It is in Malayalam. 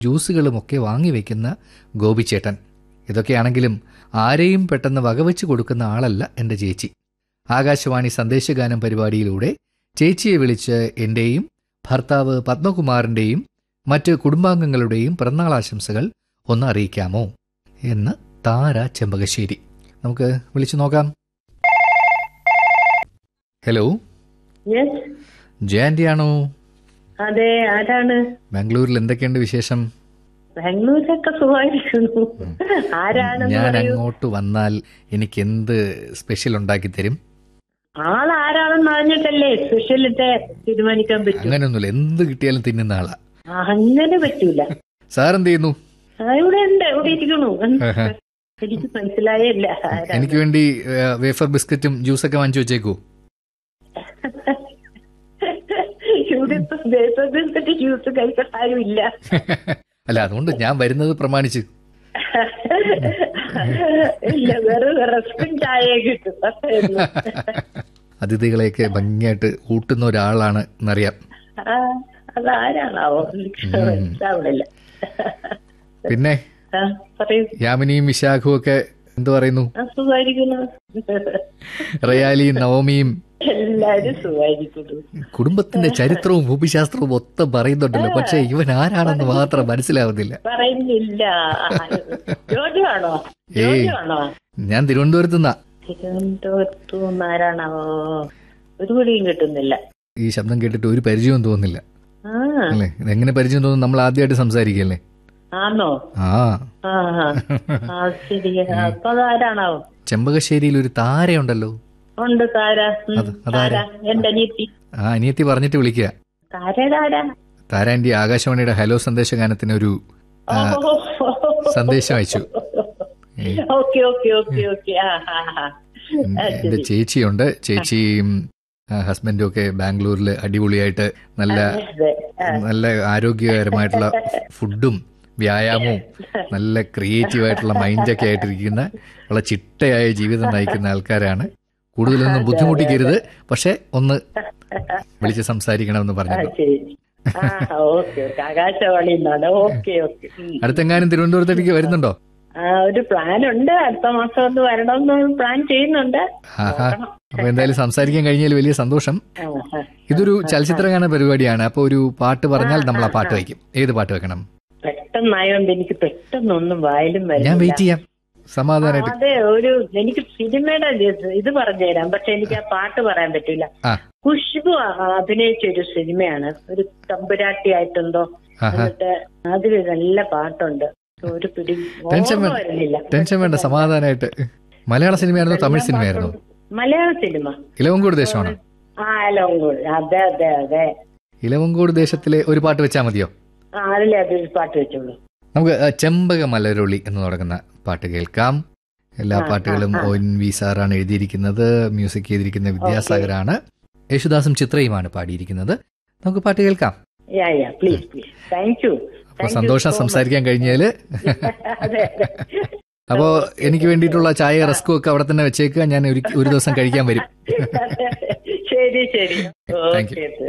ജ്യൂസുകളും ഒക്കെ വാങ്ങിവെക്കുന്ന ഗോപിച്ചേട്ടൻ ഇതൊക്കെയാണെങ്കിലും ആരെയും പെട്ടെന്ന് വകവെച്ച് കൊടുക്കുന്ന ആളല്ല എൻ്റെ ചേച്ചി ആകാശവാണി സന്ദേശഗാനം പരിപാടിയിലൂടെ ചേച്ചിയെ വിളിച്ച് എൻ്റെയും ഭർത്താവ് പത്മകുമാറിൻ്റെയും മറ്റ് കുടുംബാംഗങ്ങളുടെയും പിറന്നാളാശംസകൾ ഒന്ന് അറിയിക്കാമോ എന്ന് താര ചെമ്പകശ്ശേരി നമുക്ക് വിളിച്ചു നോക്കാം ഹലോ യെസ് ജയന്റിയാണോ അതെ ആരാണ് ബാംഗ്ലൂരിൽ എന്തൊക്കെയുണ്ട് വിശേഷം ബാംഗ്ലൂരൊക്കെ സുഖമായിരിക്കുന്നു ആരാണെന്ന് ഞാൻ പറയൂ അങ്ങോട്ട് വന്നാൽ എനിക്ക് എന്ത് സ്പെഷ്യൽ ഉണ്ടാക്കി തരും ആളാരാണെന്ന് അറിഞ്ഞിട്ടല്ലേ സ്പെഷ്യലിട്ട് തീരുമാനിക്കാൻ പറ്റൂ അങ്ങനെയൊന്നുമില്ല എന്ത് കിട്ടിയാലും തിന്നുന്ന ആളാ അങ്ങനെ പറ്റൂല സാർ എന്ത് ചെയ്യുന്നു ആ, ഇവിടെ ഉണ്ട് ഇവിടെ ഇരിക്കണു എനിക്ക് മനസ്സിലായില്ല ആരാ എനിക്ക് വേണ്ടി വേഫർ ബിസ്ക്കറ്റും ജ്യൂസൊക്കെ വാങ്ങിച്ചു വെച്ചേക്കൂ ഇവിടെ ഇപ്പൊ ബേസത്തിൽ ജ്യൂസ് കഴിക്കാൻ ആരുമില്ല അല്ല അതുകൊണ്ട് ഞാൻ വരുന്നത് പ്രമാണിച്ച് ഇല്ല വേറെ റെസ്റ്റും ചായ കിട്ടും അത്രയുള്ളൂ. അതിഥികളെയൊക്കെ ഭംഗിയായിട്ട് ഊട്ടുന്ന ഒരാളാണ് എന്നറിയാം ആ, അതാരാണാവോ എനിക്ക് മനസ്സിലാവണില്ല പിന്നെ ആ, പറയൂ യാമിനിയും വിശാഖും ഒക്കെ എന്തു പറയുന്നു ആ, സുഖായിരിക്കുന്നു റയാലിയും നവമിയും എല്ലാരും സുഖായിരിക്കുന്നു കുടുംബത്തിന്റെ ചരിത്രവും ഭൂമിശാസ്ത്രവും ഒത്തം പറയുന്നുണ്ടല്ലോ പക്ഷെ ഇവൻ ആരാണെന്ന് മാത്രം മനസ്സിലാവുന്നില്ല പറയുന്നില്ല ജോലിയാണോ ഏയ്. ജോലിയാണോ ഞാൻ തിരുവനന്തപുരത്ത് നിന്നാ തിരുവനന്തപുരത്തു നിന്ന് ആരാണാവോ ഒരു പിടിയും കിട്ടുന്നില്ല ഈ ശബ്ദം കേട്ടിട്ട് ഒരു പരിചയവും തോന്നുന്നില്ല ആ അല്ലേ ഇതെങ്ങനെ പരിചയം തോന്നുന്നു നമ്മൾ ആദ്യമായിട്ട് സംസാരിക്കല്ലേ ആണോ ആ ആ ആ. ആ ശരി അപ്പൊ അതാരാണാവോ ചെമ്പകശ്ശേരിയിൽ ഒരു താരയുണ്ടല്ലോ ഉണ്ട് താര ഉം, അത് അതാരാ? താര എന്റെ അനിയത്തി ആ അനിയത്തി പറഞ്ഞിട്ട് വിളിക്കുക താരേതാരാ താര ആന്റി ആകാശവാണിയുടെ ഹലോ സന്ദേശഗാനത്തിന് ഒരു ആ, സന്ദേശം അയച്ചു ഏ, ഓക്കെ ഓക്കെ ഓക്കെ ഓക്കെ ആ ആ ആ ആ, എന്റെ ശരി. ചേച്ചിയുണ്ട് ചേച്ചിയും ആ, ഹസ്ബൻഡും ഒക്കെ ബാംഗ്ലൂരിൽ അടിപൊളിയായിട്ട് നല്ല അതെ ആ, നല്ല ആരോഗ്യകരമായിട്ടുള്ള ഫുഡും വ്യായാമവും നല്ല ക്രിയേറ്റീവ് ആയിട്ടുള്ള മൈൻഡൊക്കെ ആയിട്ടിരിക്കുന്ന വളരെ ചിട്ടയായ ജീവിതം നയിക്കുന്ന ആൾക്കാരാണ് കൂടുതലൊന്നും ബുദ്ധിമുട്ടിക്കരുത് പക്ഷെ ഒന്ന് വിളിച്ച് സംസാരിക്കണമെന്ന് ആ, പറഞ്ഞു ശരി ആ ഓക്കെ ഓക്കെ ആകാശവാണി എന്നാണ് ഓക്കെ ഓക്കെ ഉം. അടുത്തെങ്ങാനും തിരുവനന്തപുരത്തേക്ക് വരുന്നുണ്ടോ ആ ഒരു പ്ലാൻ ഉണ്ട് അടുത്ത മാസം ഒന്ന് വരണമെന്ന് പ്ലാൻ ചെയ്യുന്നുണ്ട് ആഹാ നോക്കണം. അപ്പൊ എന്തായാലും സംസാരിക്കാൻ കഴിഞ്ഞാൽ വലിയ സന്തോഷം ആ, ആ. ഇതൊരു ചലച്ചിത്രഗാന പരിപാടിയാണ് അപ്പൊ ഒരു പാട്ട് പറഞ്ഞാൽ നമ്മൾ ആ പാട്ട് വയ്ക്കും ഏത് പാട്ട് വെക്കണം പെട്ടെന്നായോണ്ട് എനിക്ക് പെട്ടെന്നൊന്നും വായിലും ഞാൻ വരുന്നില്ല വെയിറ്റ് ചെയ്യാം സമാധാനമായിട്ട് അതെ ഒരു എനിക്ക് സിനിമയുടെ ഇത് ഇത് പറഞ്ഞുതരാം പക്ഷെ എനിക്ക് ആ പാട്ട് പറയാൻ പറ്റില്ല ആ ഖുഷ്ബു ആ- അഭിനയിച്ച ഒരു സിനിമയാണ് ഒരു തമ്പുരാട്ടി ആയിട്ടെന്തോ ആഹാ എന്നിട്ട് അതിൽ നല്ല പാട്ടുണ്ട് ഒരു പിടി ടെൻഷൻ ഓർമ്മ വേണ്ട വരുന്നില്ല ടെൻഷൻ വേണ്ട സമാധാനമായിട്ട് മലയാള സിനിമയായിരുന്നോ തമിഴ് സിനിമയായിരുന്നോ മലയാള സിനിമ ഇലവങ്കോട് ദേശമാണോ ആ ലോങ്കോട് അതെ അതെ അതെ ഇലവങ്കോട് ദേശത്തിലെ ഒരു പാട്ട് വെച്ചാൽ മതിയോ ആ അതിലെ അതൊരു പാട്ട് വെച്ചോളൂ നമുക്ക് ആ, ചെമ്പക മലരൊളി എന്ന് തുടങ്ങുന്ന പാട്ട് കേൾക്കാം എല്ലാ ആ, പാട്ടുകളും ആ, ആ. ഒ എൻ വി സാറാണ് എഴുതിയിരിക്കുന്നത് മ്യൂസിക് ചെയ്തിരിക്കുന്ന വിദ്യാസാഗറാണ് യേശുദാസും ചിത്രയുമാണ് പാടിയിരിക്കുന്നത് നമുക്ക് പാട്ട് കേൾക്കാം yeah yeah please please thank you അപ്പൊ സന്തോഷം സംസാരിക്കാൻ കഴിഞ്ഞാല് അതെ അതെ അപ്പോ എനിക്ക് വേണ്ടിയിട്ടുള്ള ചായ റസ്കും ഒക്കെ അവിടെ തന്നെ വെച്ചേക്കുക ഞാൻ ഒരു ഒരു ദിവസം കഴിക്കാൻ വരും ശരി ശരി Thank you. ഓക്കെ